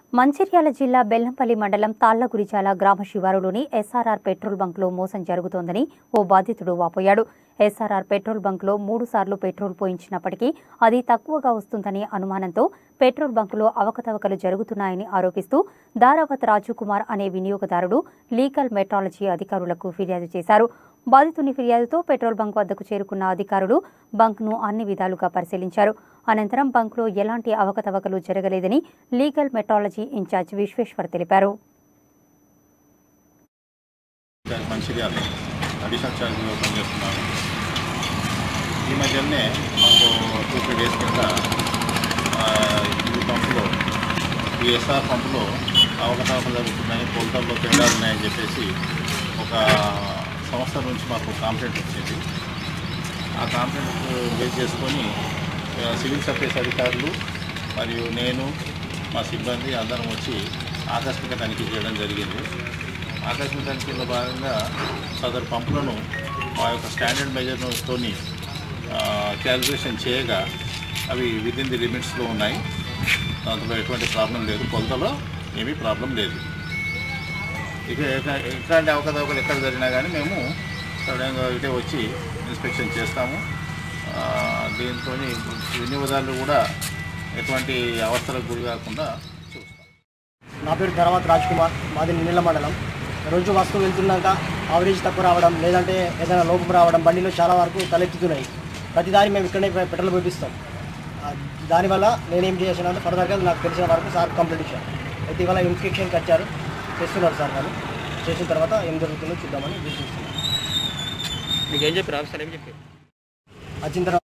మంచిర్యాల జిల్లా బెల్లంపల్లి మండలం తాళ్లగురిజాల గ్రామ శివారులోని ఎస్ఆర్ఆర్ పెట్రోల్ బంక్లో మోసం జరుగుతోందని ఓ బాధితుడు వాపోయాడు ఎస్ఆర్ఆర్ పెట్రోల్ బంక్లో మూడు సార్లు పెట్రోల్ పోయించినప్పటికీ అది తక్కువగా వస్తుందని అనుమానంతో పెట్రోల్ బంకులో అవకతవకలు జరుగుతున్నాయని ఆరోపిస్తూ దారావత్ రాజుకుమార్ అనే వినియోగదారుడు లీగల్ మెట్రాలజీ అధికారులకు ఫిర్యాదు చేశారు బాధితుని ఫిర్యాదుతో పెట్రోల్ బంక్ వద్దకు చేరుకున్న అధికారులు బంక్ను అన్ని విధాలుగా పరిశీలించారు అనంతరం బంక్లో ఎలాంటి అవకతవకలు జరగలేదని లీగల్ మెట్రాలజీ ఇన్ఛార్జ్ విశ్వేశ్వర్ తెలిపారు charge Mancherial additional charge open చేస్తున్నాను ఈ మధ్యనే మాకు టూ త్రీ డేస్ కింద ఆ, ఈ పంపులో ఈ ఎస్ఆర్ పంపులో అవకతవకలు జరుగుతున్నాయి కొలతల్లో తేడాలు ఉన్నాయని చెప్పేసి ఒక సంవత్సరం నుంచి మాకు కాంప్లైంట్ వచ్చింది ఆ కాంప్లైంట్ బేస్ చేసుకొని ఆ, సివిల్ సప్లైస్ అధికారులు మరియు నేను మా సిబ్బంది అందరం వచ్చి ఆకస్మిక తనిఖీ చేయడం జరిగింది ఆకస్మిక తనిఖీలో భాగంగా సదరు పంపులను మా యొక్క స్టాండర్డ్ మెజర్తోని క్యాలిక్యులేషన్ చేయగా అవి విత్ ఇన్ ది లిమిట్స్లో ఉన్నాయి దాంట్లో ఎటువంటి ప్రాబ్లం లేదు కొలతలో ఏమీ ప్రాబ్లం లేదు ఇక ఎక్క- ఎట్లాంటి అవకతవకలు ఎక్కడ జరిగినా కానీ మేము సడన్గా ఇటే వచ్చి ఇన్స్పెక్షన్ చేస్తాము ఆ, దీంతో వినియోగదారులు కూడా ఎటువంటి అవస్థలకు గురి కాకుండా చూస్తాం నా పేరు ధర్వాత్ రాజ్ కుమార్ మాది నీళ్ళ మండలం రోజు వస్తువు వెళ్తున్నాక ఆవరేజ్ తక్కువ రావడం లేదంటే ఏదైనా లోపం రావడం బండిలో చాలా వరకు తలెత్తుతున్నాయి ప్రతిదారి మేము ఇక్కడనే పె- పెట్రోల్ పెట్టిస్తాం ఆ, దానివల్ల నేనేం చేసానంటే ఫర్దర్గా నాకు తెలిసిన వరకు సార్ కంప్లైంట్ ఇచ్చాను అయితే ఇవాళ ఇన్స్పెక్షన్కి వచ్చారు చేస్తున్నారు సార్ వాళ్ళు చేసిన తర్వాత ఏం జరుగుతుందో చూద్దామని చూస్తున్నాం మీకు ఏం చెప్పారు ఆఫీసర్ ఏం చెప్పారు వచ్చిన తర్వాత